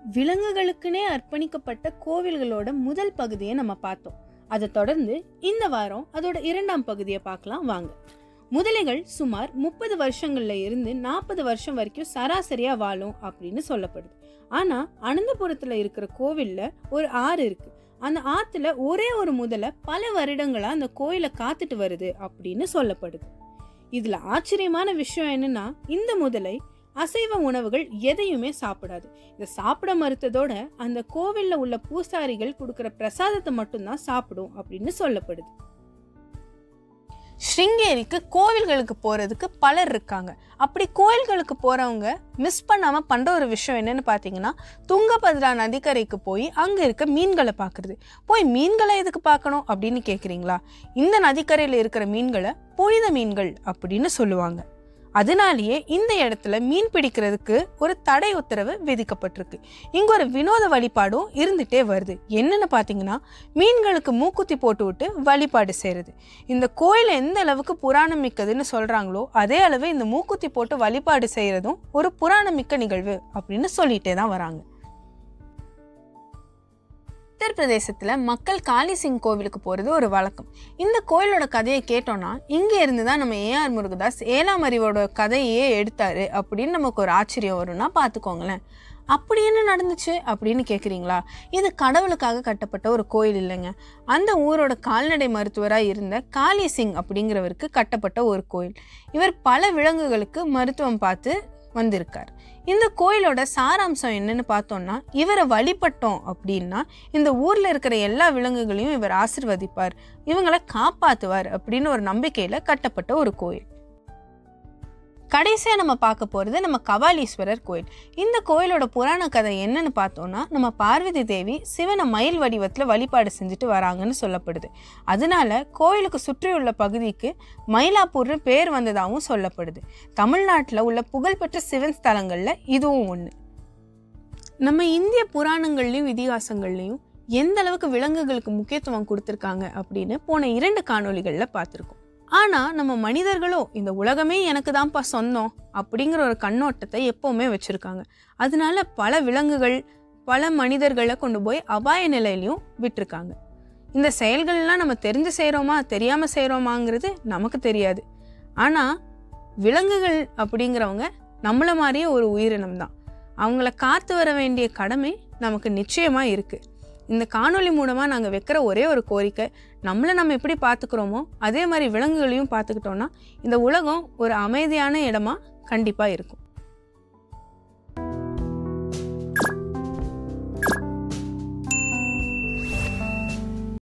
விலங்குகளுக்குனே அர்ப்பணிக்கப்பட்ட கோவில்களோட முதல் பகுதியை நம்ம பார்த்தோம் அதை தொடர்ந்து இந்த வாரம் அதோட இரண்டாம் பகுதியை பார்க்கலாம் வாங்க முதலைகள் சுமார் முப்பது வருஷங்கள்ல இருந்து நாற்பது வருஷம் வரைக்கும் சராசரியா வாழும் அப்படின்னு சொல்லப்படுது ஆனா அனந்தபுரத்துல இருக்கிற கோவில்ல ஒரு ஆறு இருக்கு அந்த ஆத்துல ஒரே ஒரு முதலை பல வருடங்களா அந்த கோயிலை காத்துட்டு வருது அப்படின்னு சொல்லப்படுது இதுல ஆச்சரியமான விஷயம் என்னன்னா இந்த முதலை அசைவ உணவுகள் எதையுமே சாப்பிடாது இதை சாப்பிட மறுத்ததோட அந்த கோவில்ல உள்ள பூசாரிகள் கொடுக்கிற பிரசாதத்தை மட்டும்தான் சாப்பிடும் அப்படின்னு சொல்லப்படுது ஸ்ருங்கேரிக்கு கோவில்களுக்கு போகிறதுக்கு பலர் இருக்காங்க அப்படி கோயில்களுக்கு போகிறவங்க மிஸ் பண்ணாமல் பண்ணுற ஒரு விஷயம் என்னன்னு பார்த்தீங்கன்னா துங்கபத்ரா நதிக்கரைக்கு போய் அங்கே இருக்க மீன்களை பார்க்குறது போய் மீன்களை எதுக்கு பார்க்கணும் அப்படின்னு கேட்குறீங்களா இந்த நதிக்கரையில் இருக்கிற மீன்களை புனித மீன்கள் அப்படின்னு சொல்லுவாங்க அதனாலேயே இந்த இடத்துல மீன் பிடிக்கிறதுக்கு ஒரு தடை உத்தரவு விதிக்கப்பட்டிருக்கு இங்க ஒரு வினோத வழிபாடும் இருந்துட்டே வருது என்னன்னு பார்த்தீங்கன்னா மீன்களுக்கு மூக்குத்தி போட்டு விட்டு வழிபாடு செய்கிறது இந்த கோயில் எந்த அளவுக்கு புராணம் மிக்கதுன்னு சொல்கிறாங்களோ அதே அளவு இந்த மூக்குத்தி போட்டு வழிபாடு செய்கிறதும் ஒரு புராணமிக்க நிகழ்வு அப்படின்னு சொல்லிட்டே தான் வராங்க உத்தரப்பிரதேசத்தில் மக்கள் காளி சிங் கோவிலுக்கு போகிறது ஒரு வழக்கம் இந்த கோயிலோட கதையை கேட்டோம்னா இங்கே இருந்து தான் நம்ம ஏஆர் முருகதாஸ் ஏழாம் அறிவோட கதையே எடுத்தாரு அப்படின்னு நமக்கு ஒரு ஆச்சரியம் வரும்னா பார்த்துக்கோங்களேன் அப்படி என்ன நடந்துச்சு அப்படின்னு கேட்குறீங்களா இது கடவுளுக்காக கட்டப்பட்ட ஒரு கோயில் இல்லைங்க அந்த ஊரோட கால்நடை மருத்துவராக இருந்த காளி சிங் அப்படிங்கிறவருக்கு கட்டப்பட்ட ஒரு கோயில் இவர் பல விலங்குகளுக்கு மருத்துவம் பார்த்து வந்திருக்கார் இந்த கோயிலோட சாராம்சம் என்னன்னு பார்த்தோம்னா இவரை வழிபட்டோம் அப்படின்னா இந்த ஊர்ல இருக்கிற எல்லா விலங்குகளையும் இவர் ஆசிர்வதிப்பார் இவங்களை காப்பாத்துவார் அப்படின்னு ஒரு நம்பிக்கையில கட்டப்பட்ட ஒரு கோயில் கடைசியாக நம்ம பார்க்க போகிறது நம்ம கபாலீஸ்வரர் கோயில் இந்த கோயிலோட புராண கதை என்னன்னு பார்த்தோம்னா நம்ம பார்வதி தேவி சிவனை மயில் வடிவத்தில் வழிபாடு செஞ்சுட்டு வராங்கன்னு சொல்லப்படுது அதனால கோயிலுக்கு சுற்றியுள்ள பகுதிக்கு மயிலாப்பூர்னு பேர் வந்ததாகவும் சொல்லப்படுது தமிழ்நாட்டில் உள்ள புகழ்பெற்ற சிவன் ஸ்தலங்களில் இதுவும் ஒன்று நம்ம இந்திய புராணங்கள்லையும் இதிகாசங்கள்லையும் எந்த அளவுக்கு விலங்குகளுக்கு முக்கியத்துவம் கொடுத்துருக்காங்க அப்படின்னு போன இரண்டு காணொளிகளில் பார்த்துருக்கோம் ஆனால் நம்ம மனிதர்களோ இந்த உலகமே எனக்கு தான்ப்பா சொந்தம் அப்படிங்கிற ஒரு கண்ணோட்டத்தை எப்போவுமே வச்சுருக்காங்க அதனால பல விலங்குகள் பல மனிதர்களை கொண்டு போய் அபாய நிலையிலையும் விட்டுருக்காங்க இந்த செயல்கள்லாம் நம்ம தெரிஞ்சு செய்கிறோமா தெரியாமல் செய்கிறோமாங்கிறது நமக்கு தெரியாது ஆனால் விலங்குகள் அப்படிங்கிறவங்க நம்மளை மாதிரியே ஒரு உயிரினம் தான் அவங்கள காத்து வர வேண்டிய கடமை நமக்கு நிச்சயமாக இருக்குது இந்த காணொளி மூலமாக நாங்கள் வைக்கிற ஒரே ஒரு கோரிக்கை நம்மளை நம்ம எப்படி பார்த்துக்கிறோமோ அதே மாதிரி விலங்குகளையும் பார்த்துக்கிட்டோன்னா இந்த உலகம் ஒரு அமைதியான இடமா கண்டிப்பாக இருக்கும்